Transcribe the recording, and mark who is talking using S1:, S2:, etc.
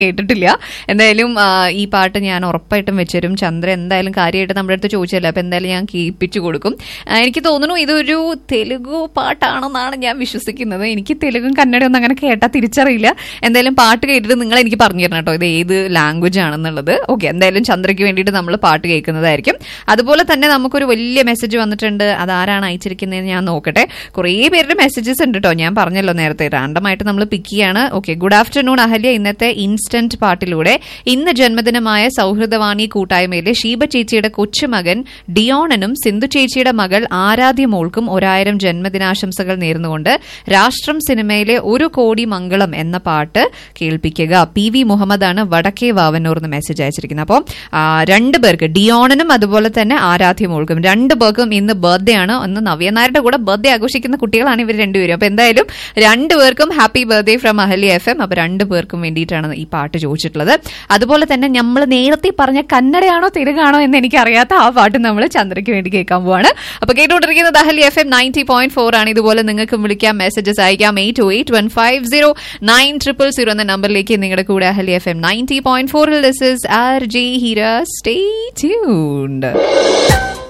S1: കേട്ടിട്ടില്ല എന്തായാലും ആ, ഈ പാട്ട് ഞാൻ ഉറപ്പായിട്ടും വെച്ചുതരും ചന്ദ്ര എന്തായാലും കാര്യമായിട്ട് നമ്മുടെ അടുത്ത് ചോദിച്ചല്ലോ അപ്പൊ എന്തായാലും ഞാൻ കേൾപ്പിച്ചു കൊടുക്കും ആ, എനിക്ക് തോന്നുന്നു ഇതൊരു തെലുഗു പാട്ടാണെന്നാണ് ഞാൻ വിശ്വസിക്കുന്നത് എനിക്ക് തെലുഗും കന്നഡയും ഒന്നും അങ്ങനെ കേട്ടാൽ തിരിച്ചറിയില്ല എന്തായാലും പാട്ട് കേട്ടിട്ട് നിങ്ങൾ എനിക്ക് പറഞ്ഞു തരണം കേട്ടോ ഇത് ഏത് ലാംഗ്വേജ് ആണെന്നുള്ളത് ഓക്കെ എന്തായാലും ചന്ദ്രയ്ക്ക് വേണ്ടിയിട്ട് നമ്മൾ പാട്ട് കേൾക്കുന്നതായിരിക്കും അതുപോലെ തന്നെ നമുക്കൊരു വലിയ മെസ്സേജ് വന്നിട്ടുണ്ട് അതാരാണ് അയച്ചിരിക്കുന്നതെന്ന് ഞാൻ നോക്കട്ടെ കുറേ പേരുടെ മെസ്സേജസ് ഉണ്ട് കേട്ടോ ഞാൻ പറഞ്ഞല്ലോ നേരത്തെ റാൻഡമായിട്ട് നമ്മൾ പിക്ക് ചെയ്യാണ് ഓക്കെ ഗുഡ് ആഫ്റ്റർനൂൺ അഹല്യ ഇന്നത്തെ ഇൻസ്റ്റന്റ് പാട്ടിലൂടെ ഇന്ന് ജന്മദിനമായ സൗഹൃദവാണി കൂട്ടായ്മയിലെ ഷീബ ചേച്ചിയുടെ കൊച്ചുമകൻ ഡിയോണനും സിന്ധു ചേച്ചിയുടെ മകൾ ആരാധ്യ മോൾക്കും ഒരായിരം ജന്മദിനാശംസകൾ നേർന്നുകൊണ്ട് രാഷ്ട്രം സിനിമയിലെ ഒരു കോടി മംഗളം എന്ന പാട്ട് കേൾപ്പിക്കുക പി വി മുഹമ്മദാണ് വടക്കേ വാവന്നൂർ എന്ന് മെസ്സേജ് അയച്ചിരിക്കുന്നത് അപ്പോൾ രണ്ട് പേർക്ക് ഡിയോണനും അതുപോലെ തന്നെ ആരാധ്യ മോൾക്കും രണ്ട് പേർക്കും ഇന്ന് ബർത്ത്ഡേ ആണ് ഒന്ന് നവ്യനാരുടെ കൂടെ ബർത്ത്ഡേ ആഘോഷിക്കുന്ന കുട്ടികളാണ് ഇവർ രണ്ടുപേരും അപ്പൊ എന്തായാലും രണ്ടുപേർക്കും happy birthday from Ahalya F M അപ്പൊ രണ്ടു പേർക്കും വേണ്ടിയിട്ടാണ് ഈ പാട്ട് ചോദിച്ചിട്ടുള്ളത് അതുപോലെ തന്നെ നമ്മൾ നേരത്തെ പറഞ്ഞ കന്നഡയാണോ തെലുങ്കാണോ എന്ന് എനിക്കറിയാത്ത ആ പാട്ട് നമ്മൾ ചന്ദ്രയ്ക്ക് വേണ്ടി കേൾക്കാൻ പോവാണ് അപ്പൊ കേട്ടുകൊണ്ടിരിക്കുന്നത് Ahalya F M ninety point four ആണ് ഇതുപോലെ നിങ്ങൾക്ക് വിളിക്കാം മെസ്സേജസ് അയക്കാം eight two eight one five zero nine triple zero എന്ന നമ്പറിലേക്ക് നിങ്ങളുടെ കൂടെ Ahalya F M ninety point ഫോറിൽ this is R J Heera stay tuned